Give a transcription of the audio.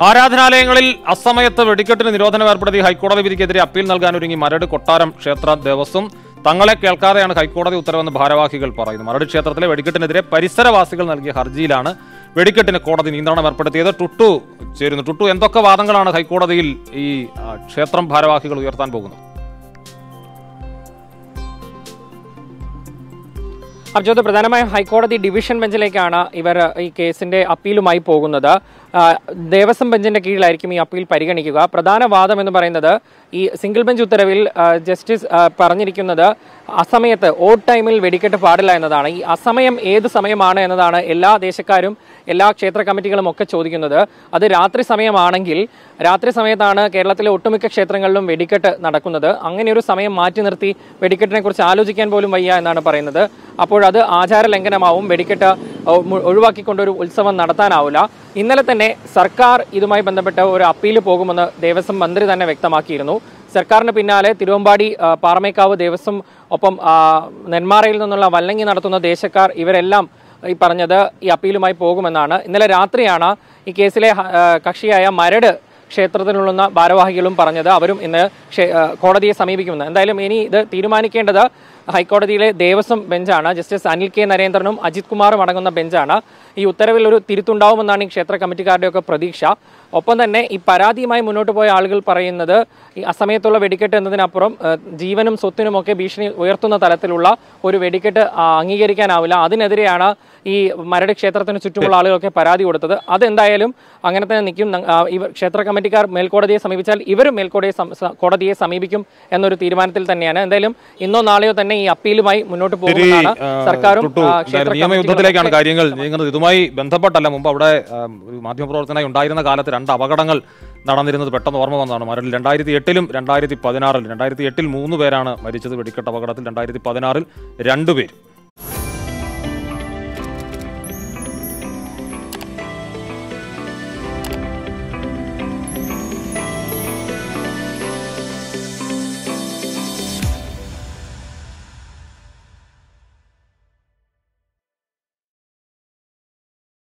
ആരാധനാലയങ്ങളിൽ അസമയത്ത് വെടിക്കെട്ടിന് നിരോധനം ഏർപ്പെടുത്തി ഹൈക്കോടതി വിധിക്കെതിരെ അപ്പീൽ നൽകാനൊരുങ്ങി മരട് കൊട്ടാരം ക്ഷേത്ര ദേവസ്വം തങ്ങളെ കേൾക്കാതെയാണ് ഹൈക്കോടതി ഉത്തരവെന്ന് ഭാരവാഹികൾ പറയുന്നു മരട് ക്ഷേത്രത്തിലെ വെടിക്കെട്ടിനെതിരെ പരിസരവാസികൾ നൽകിയ ഹർജിയിലാണ് വെടിക്കെട്ടിന് കോടതി നിയന്ത്രണം ഏർപ്പെടുത്തിയത് ടുട്ടു ചേരുന്നു ടുട്ടു എന്തൊക്കെ വാദങ്ങളാണ് ഹൈക്കോടതിയിൽ ഈ ആ, ക്ഷേത്രം ഭാരവാഹികൾ ഉയർത്താൻ പോകുന്നത് അർജോത് പ്രധാനമായും ഹൈക്കോടതി ഡിവിഷൻ ബെഞ്ചിലേക്കാണ് ഇവർ ഈ കേസിന്റെ അപ്പീലുമായി പോകുന്നത് ആ, ദേവസ്വം ബെഞ്ചിന്റെ കീഴിലായിരിക്കും ഈ അപ്പീൽ പരിഗണിക്കുക പ്രധാന വാദം എന്ന് പറയുന്നത് ഈ സിംഗിൾ ബെഞ്ച് ഉത്തരവിൽ ആ, ജസ്റ്റിസ് ആ, പറഞ്ഞിരിക്കുന്നത് അസമയത്ത് ഓഡ് ടൈമിൽ വെടിക്കെട്ട് പാടില്ല എന്നതാണ് ഈ അസമയം ഏത് സമയമാണ് എന്നതാണ് എല്ലാ ദേശക്കാരും എല്ലാ ക്ഷേത്ര കമ്മിറ്റികളും ഒക്കെ ചോദിക്കുന്നത് അത് രാത്രി സമയമാണെങ്കിൽ രാത്രി സമയത്താണ് കേരളത്തിലെ ഒട്ടുമിക്ക ക്ഷേത്രങ്ങളിലും വെടിക്കെട്ട് നടക്കുന്നത് അങ്ങനെ ഒരു സമയം മാറ്റി നിർത്തി വെടിക്കെട്ടിനെ കുറിച്ച് ആലോചിക്കാൻ പോലും വയ്യ എന്നാണ് പറയുന്നത് അപ്പോൾ അത് ആചാര ലംഘനമാവും വെടിക്കെട്ട് ഒ- മു- ഒഴിവാക്കിക്കൊണ്ടൊരു ഉത്സവം നടത്താനാവില്ല ഇന്നലെ തന്നെ സർക്കാർ ഇതുമായി ബന്ധപ്പെട്ട ഒരു അപ്പീൽ പോകുമെന്ന് ദേവസ്വം മന്ത്രി തന്നെ വ്യക്തമാക്കിയിരുന്നു സർക്കാരിന് പിന്നാലെ തിരുവമ്പാടി ആ, പാറമേക്കാവ് ദേവസ്വം ഒപ്പം ആ, നെന്മാറയിൽ നിന്നുള്ള വല്ലങ്ങി നടത്തുന്ന ദേശക്കാർ ഇവരെല്ലാം ഈ പറഞ്ഞത് ഈ അപ്പീലുമായി പോകുമെന്നാണ് ഇന്നലെ രാത്രിയാണ് ഈ കേസിലെ ഹ- ആ, കക്ഷിയായ മരട് ക്ഷേത്രത്തിലുള്ള ഭാരവാഹികളും പറഞ്ഞത് അവരും ഇന്ന് ക്ഷേ- ആ, കോടതിയെ സമീപിക്കുമെന്ന് എന്തായാലും ഇനി ഇത് തീരുമാനിക്കേണ്ടത് ഹൈക്കോടതിയിലെ ദേവസ്വം ബെഞ്ചാണ് ജസ്റ്റിസ് അനിൽ കെ നരേന്ദ്രനും അജിത് കുമാറും അടങ്ങുന്ന ബെഞ്ചാണ് ഈ ഉത്തരവിൽ ഒരു തിരുത്തുണ്ടാവുമെന്നാണ് ഈ ക്ഷേത്ര കമ്മിറ്റിക്കാരുടെയൊക്കെ പ്രതീക്ഷ ഒപ്പം തന്നെ ഈ പരാതിയുമായി മുന്നോട്ട് പോയ ആളുകൾ പറയുന്നത് ഈ അസമയത്തുള്ള വെടിക്കെട്ട് എന്നതിനപ്പുറം ആ, ജീവനും സ്വത്തിനുമൊക്കെ ഭീഷണി ഉയർത്തുന്ന തലത്തിലുള്ള ഒരു വെടിക്കെട്ട് ആ, അംഗീകരിക്കാനാവില്ല അതിനെതിരെയാണ് ഈ മരട് ക്ഷേത്രത്തിന് ചുറ്റുമുള്ള ആളുകളൊക്കെ പരാതി കൊടുത്തത് അതെന്തായാലും അങ്ങനെ തന്നെ നിൽക്കും ന- ആ, ഇവർ ക്ഷേത്ര കമ്മിറ്റിക്കാർ മേൽക്കോടതിയെ സമീപിച്ചാൽ ഇവരും മേൽക്കോടതിയെ സം- സ- കോടതിയെ സമീപിക്കും എന്നൊരു തീരുമാനത്തിൽ തന്നെയാണ് എന്തായാലും ഇന്നോ നാളെയോ തന്നെ ഈ അപ്പീലുമായി മുന്നോട്ട് ശരി, പോകുമെന്നാണ് ആ, സർക്കാരും ടുട്ടു, ആ, എന്തായാലും ക്ഷേത്ര നിയമയുദ്ധത്തിലേക്കാണ് കമ്മിറ്റികളും കാര്യങ്ങൾ നീങ്ങുന്നത് ഇതുമായി ബന്ധപ്പെട്ടല്ല മുമ്പ് അവിടെ ആ, ഒരു മാധ്യമപ്രവർത്തനമായി ഉണ്ടായിരുന്ന കാലത്ത് രണ്ട് അപകടങ്ങൾ നടന്നിരുന്നത് പെട്ടെന്ന് ഓർമ്മ വന്നതാണ് മരടിൽ രണ്ടായിരത്തി എട്ടിലും രണ്ടായിരത്തി പതിനാറിലും രണ്ടായിരത്തി എട്ടിൽ മൂന്ന് പേരാണ് മരിച്ചത് വെടിക്കെട്ട് അപകടത്തിൽ രണ്ടായിരത്തി പതിനാറിൽ രണ്ടുപേരും